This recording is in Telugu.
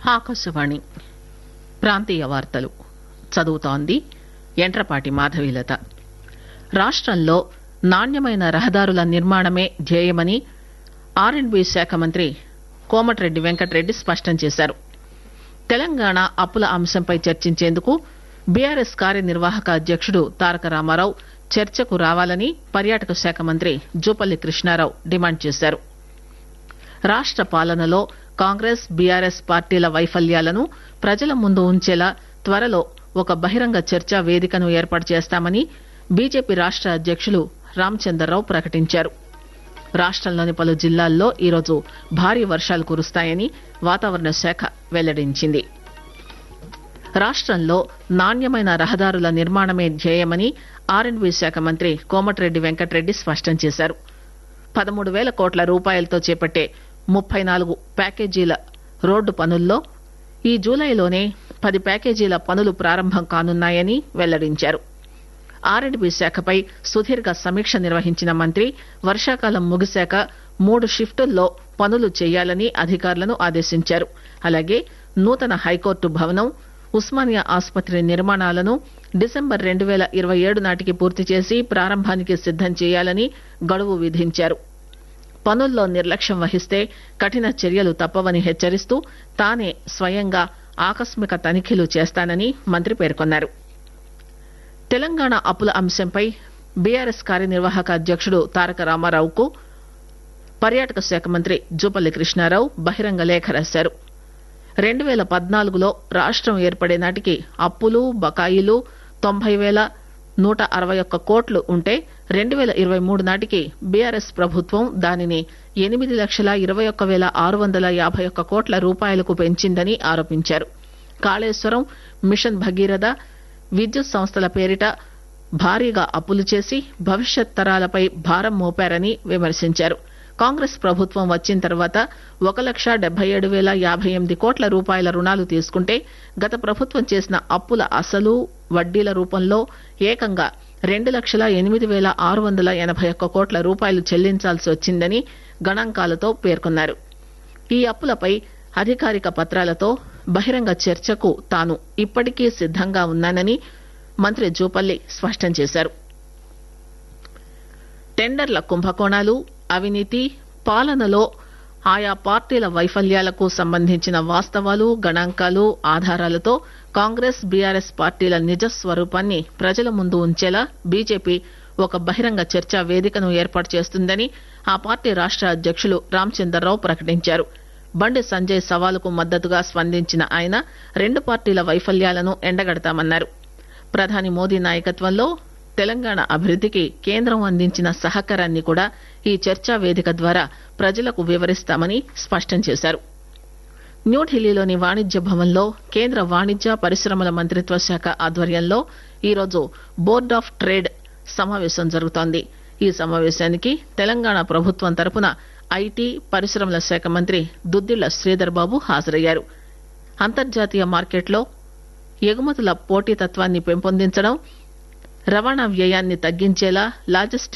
ఆకాశవాణి ప్రాంతీయ వార్తలు చదువుతోంది యంట్రపాటి మాధవీలత రాష్టంలో నాణ్యమైన రహదారుల నిర్మాణమే ధ్యేయమని ఆర్ అండ్ బి శాఖ మంత్రి కోమటిరెడ్డి వెంకటరెడ్డి స్పష్టం చేశారు తెలంగాణ అప్పుల అంశంపై చర్చించేందుకు బీఆర్ఎస్ కార్యనిర్వాహక అధ్యకుడు తారక రామారావు చర్చకు రావాలని పర్యాటక శాఖ మంత్రి జూపల్లి కృష్ణారావు డిమాండ్ చేశారు రాష్ట పాలనలో కాంగ్రెస్ బీఆర్ఎస్ పార్టీల వైఫల్యాలను ప్రజల ముందు ఉంచేలా త్వరలో ఒక బహిరంగ చర్చా వేదికను ఏర్పాటు చేస్తామని బీజేపీ రాష్ట అధ్యకులు రామచందర్రావు ప్రకటించారు రాష్టంలోని పలు జిల్లాల్లో ఈరోజు భారీ వర్షాలు కురుస్తాయని వాతావరణ శాఖ వెల్లడించింది రాష్టంలో నాణ్యమైన రహదారుల నిర్మాణమే ధ్యేయమని ఆర్ అండ్ బి శాఖ మంత్రి కోమటిరెడ్డి వెంకటరెడ్డి స్పష్టం చేశారు పదమూడు పేల కోట్ల రూపాయలతో చేపట్టే ముప్పై నాలుగు ప్యాకేజీల రోడ్డు పనుల్లో ఈ జూలైలోనే పది ప్యాకేజీల పనులు ప్రారంభం కానున్నాయని వెల్లడించారు ఆర్ అండ్ బి శాఖపై సుదీర్ఘ సమీక్ష నిర్వహించిన మంత్రి వర్షాకాలం ముగిశాక మూడు షిఫ్టుల్లో పనులు చేయాలని అధికారులను ఆదేశించారు అలాగే నూతన హైకోర్టు భవనం ఉస్మానియా ఆసుపత్రి నిర్మాణాలను డిసెంబర్ రెండు పేల ఇరవై ఏడు నాటికి పూర్తి చేసి ప్రారంభానికి సిద్దం చేయాలని గడువు విధించారు పనుల్లో నిర్లక్ష్యం వహిస్తే కఠిన చర్యలు తప్పవని హెచ్చరిస్తూ తానే స్వయంగా ఆకస్మిక తనిఖీలు చేస్తానని మంత్రి పేర్కొన్నారు తెలంగాణ అప్పుల అంశంపై బీఆర్ఎస్ కార్యనిర్వాహక అధ్యకుడు తారక రామారావుకు పర్యాటక శాఖ మంత్రి జూపల్లి కృష్ణారావు బహిరంగ లేఖ రాశారు రెండు పేల పద్నాలుగులో రాష్టం ఏర్పడే నాటికి అప్పులు బకాయిలు తొంభై పేల నూట అరవై ఒక్క కోట్లు ఉంటే రెండు పేల ఇరవై మూడు నాటికి బీఆర్ఎస్ ప్రభుత్వం దానిని ఎనిమిది లక్షల ఇరవై ఒక్క పేల ఆరు వందల యాభై ఒక్క కోట్ల రూపాయలకు పెంచిందని ఆరోపించారు కాళేశ్వరం మిషన్ భగీరథ విద్యుత్ సంస్థల పేరిట భారీగా అప్పులు చేసి భవిష్యత్ తరాలపై భారం మోపారని విమర్శించారు కాంగ్రెస్ ప్రభుత్వం వచ్చిన తర్వాత ఒక లక్ష డెబ్బై ఏడు పేల యాభై ఎనిమిది కోట్ల రూపాయల రుణాలు తీసుకుంటే గత ప్రభుత్వం చేసిన అప్పుల అసలు వడ్డీల రూపంలో ఏకంగా రెండు లక్షల ఎనిమిది పేల ఆరు వందల ఎనబై ఒక్క కోట్ల రూపాయలు చెల్లించాల్సి వచ్చిందని గణాంకాలతో పేర్కొన్నారు ఈ అప్పులపై అధికారిక పత్రాలతో బహిరంగ చర్చకు తాను ఇప్పటికీ సిద్దంగా ఉన్నానని మంత్రి జూపల్లి స్పష్టం చేశారు టెండర్ల కుంభకోణాలు అవినీతి పాలనలో ఆయా పార్టీల వైఫల్యాలకు సంబంధించిన వాస్తవాలు గణాంకాలు ఆధారాలతో కాంగ్రెస్ బీఆర్ఎస్ పార్టీల నిజ స్వరూపాన్ని ప్రజల ముందు ఉంచేలా బీజేపీ ఒక బహిరంగ చర్చా వేదికను ఏర్పాటు చేస్తుందని ఆ పార్టీ రాష్ట అధ్యకులు రామచందర్రావు ప్రకటించారు బండి సంజయ్ సవాలుకు మద్దతుగా స్పందించిన ఆయన రెండు పార్టీల వైఫల్యాలను ఎండగడతామన్నారు ప్రధాని మోదీ నాయకత్వంలో తెలంగాణ అభివృద్దికి కేంద్రం అందించిన సహకారాన్ని కూడా ఈ చర్చా వేదిక ద్వారా ప్రజలకు వివరిస్తామని స్పష్టం చేశారు న్యూఢిల్లీలోని వాణిజ్య భవన్లో కేంద్ర వాణిజ్య పరిశ్రమల మంత్రిత్వ శాఖ ఆధ్వర్యంలో ఈరోజు బోర్డ్ ఆఫ్ ట్రేడ్ సమావేశం జరుగుతోంది ఈ సమావేశానికి తెలంగాణ ప్రభుత్వం తరపున ఐటీ పరిశ్రమల శాఖ మంత్రి దుద్దిళ్ల శ్రీధర్ బాబు హాజరయ్యారు అంతర్జాతీయ మార్కెట్లో ఎగుమతుల పోటీతత్వాన్ని పెంపొందించడం రవాణా వ్యయాన్ని తగ్గించేలా లాజిస్టిక్